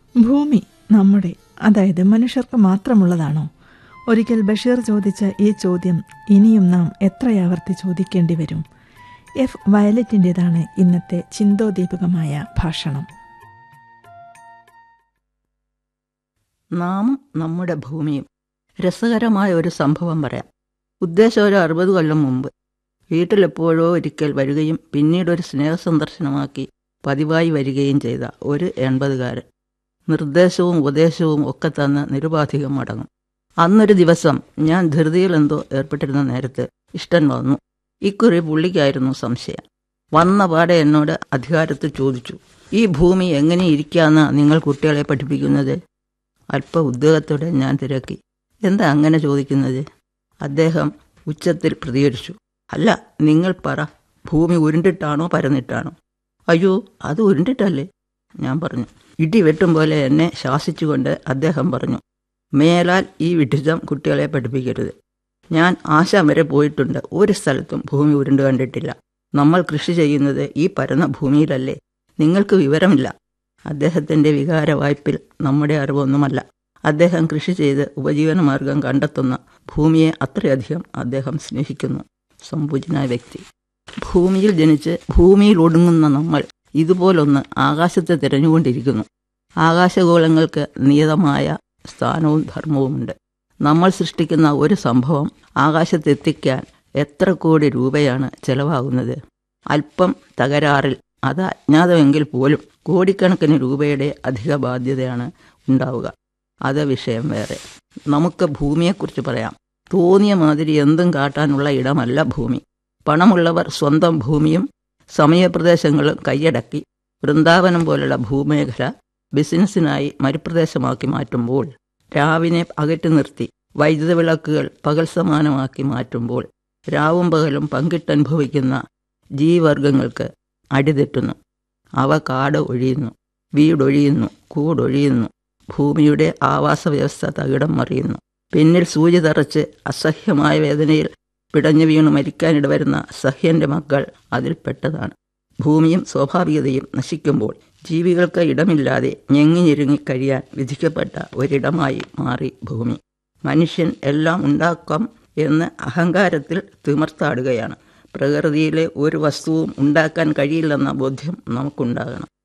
ഭൂമി നമ്മുടെ അതായത് മനുഷ്യർക്ക് മാത്രമുള്ളതാണോ ഒരിക്കൽ ബഷീർ ചോദിച്ച ഈ ചോദ്യം ഇനിയും നാം എത്രയാവർത്തി ചോദിക്കേണ്ടി വരും എഫ് വയലറ്റിൻ്റെതാണ് ഇന്നത്തെ ചിന്തോദീപകമായ ഭാഷണം നാമും നമ്മുടെ ഭൂമിയും രസകരമായ ഒരു സംഭവം പറയാം ഉദ്ദേശം ഒരു അറുപത് കൊല്ലം മുമ്പ് വീട്ടിലെപ്പോഴോ ഒരിക്കൽ വരികയും പിന്നീട് ഒരു സ്നേഹസന്ദർശനമാക്കി പതിവായി വരികയും ചെയ്ത ഒരു എൺപതുകാരൻ നിർദ്ദേശവും ഉപദേശവും ഒക്കെ തന്ന് നിരുപാധികം മടങ്ങും അന്നൊരു ദിവസം ഞാൻ ധൃതിയിൽ എന്തോ ഏർപ്പെട്ടിരുന്ന നേരത്ത് ഇഷ്ടൻ വന്നു ഇക്കുറി പുള്ളിക്കായിരുന്നു സംശയം വന്ന പാടെ എന്നോട് അധികാരത്തിൽ ചോദിച്ചു ഈ ഭൂമി എങ്ങനെ ഇരിക്കാന്നാ നിങ്ങൾ കുട്ടികളെ പഠിപ്പിക്കുന്നത് അല്പ ഉദ്യോഗത്തോടെ ഞാൻ തിരക്കി എന്താ അങ്ങനെ ചോദിക്കുന്നത് അദ്ദേഹം ഉച്ചത്തിൽ പ്രതികരിച്ചു അല്ല നിങ്ങൾ പറ ഭൂമി ഉരുണ്ടിട്ടാണോ പരന്നിട്ടാണോ അയ്യോ അത് ഉരുണ്ടിട്ടല്ലേ ഞാൻ പറഞ്ഞു ഇടി വെട്ടും പോലെ എന്നെ ശാസിച്ചുകൊണ്ട് അദ്ദേഹം പറഞ്ഞു മേലാൽ ഈ വിഡിതം കുട്ടികളെ പഠിപ്പിക്കരുത് ഞാൻ ആശാൻ വരെ പോയിട്ടുണ്ട് ഒരു സ്ഥലത്തും ഭൂമി ഉരുണ്ട് കണ്ടിട്ടില്ല നമ്മൾ കൃഷി ചെയ്യുന്നത് ഈ പരന്ന ഭൂമിയിലല്ലേ നിങ്ങൾക്ക് വിവരമില്ല അദ്ദേഹത്തിൻ്റെ വികാര വായ്പിൽ നമ്മുടെ അറിവൊന്നുമല്ല അദ്ദേഹം കൃഷി ചെയ്ത് ഉപജീവനമാർഗം കണ്ടെത്തുന്ന ഭൂമിയെ അത്രയധികം അദ്ദേഹം സ്നേഹിക്കുന്നു സമ്പൂജനായ വ്യക്തി ഭൂമിയിൽ ജനിച്ച് ഭൂമിയിൽ ഒടുങ്ങുന്ന നമ്മൾ ഇതുപോലൊന്ന് ആകാശത്തെ തിരഞ്ഞുകൊണ്ടിരിക്കുന്നു ആകാശഗോളങ്ങൾക്ക് നിയതമായ സ്ഥാനവും ധർമ്മവുമുണ്ട് നമ്മൾ സൃഷ്ടിക്കുന്ന ഒരു സംഭവം ആകാശത്തെത്തിക്കാൻ എത്ര കോടി രൂപയാണ് ചെലവാകുന്നത് അല്പം തകരാറിൽ അത് അജ്ഞാതമെങ്കിൽ പോലും കോടിക്കണക്കിന് രൂപയുടെ അധിക ബാധ്യതയാണ് ഉണ്ടാവുക അത് വിഷയം വേറെ നമുക്ക് ഭൂമിയെക്കുറിച്ച് പറയാം തോന്നിയ മാതിരി എന്തും കാട്ടാനുള്ള ഇടമല്ല ഭൂമി പണമുള്ളവർ സ്വന്തം ഭൂമിയും സമയപ്രദേശങ്ങളും കൈയടക്കി വൃന്ദാവനം പോലുള്ള ഭൂമേഖല ബിസിനസ്സിനായി മരുപ്രദേശമാക്കി മാറ്റുമ്പോൾ രാവിനെ അകറ്റി നിർത്തി വൈദ്യുത വിളക്കുകൾ പകൽ സമാനമാക്കി മാറ്റുമ്പോൾ രാവും പകലും പങ്കിട്ടനുഭവിക്കുന്ന ജീവിവർഗങ്ങൾക്ക് അടിതെറ്റുന്നു അവ കാട് ഒഴിയുന്നു വീടൊഴിയുന്നു കൂടൊഴിയുന്നു ഭൂമിയുടെ ആവാസ വ്യവസ്ഥ തകിടം മറിയുന്നു പിന്നിൽ സൂചി തറച്ച് അസഹ്യമായ വേദനയിൽ പിടഞ്ഞു വീണു മരിക്കാനിടവരുന്ന സഹ്യന്റെ മക്കൾ അതിൽപ്പെട്ടതാണ് ഭൂമിയും സ്വാഭാവികതയും നശിക്കുമ്പോൾ ജീവികൾക്ക് ഇടമില്ലാതെ ഞെങ്ങി ഞെരുങ്ങി കഴിയാൻ വിധിക്കപ്പെട്ട ഒരിടമായി മാറി ഭൂമി മനുഷ്യൻ എല്ലാം ഉണ്ടാക്കാം എന്ന് അഹങ്കാരത്തിൽ തിമർത്താടുകയാണ് പ്രകൃതിയിലെ ഒരു വസ്തുവും ഉണ്ടാക്കാൻ കഴിയില്ലെന്ന ബോധ്യം നമുക്കുണ്ടാകണം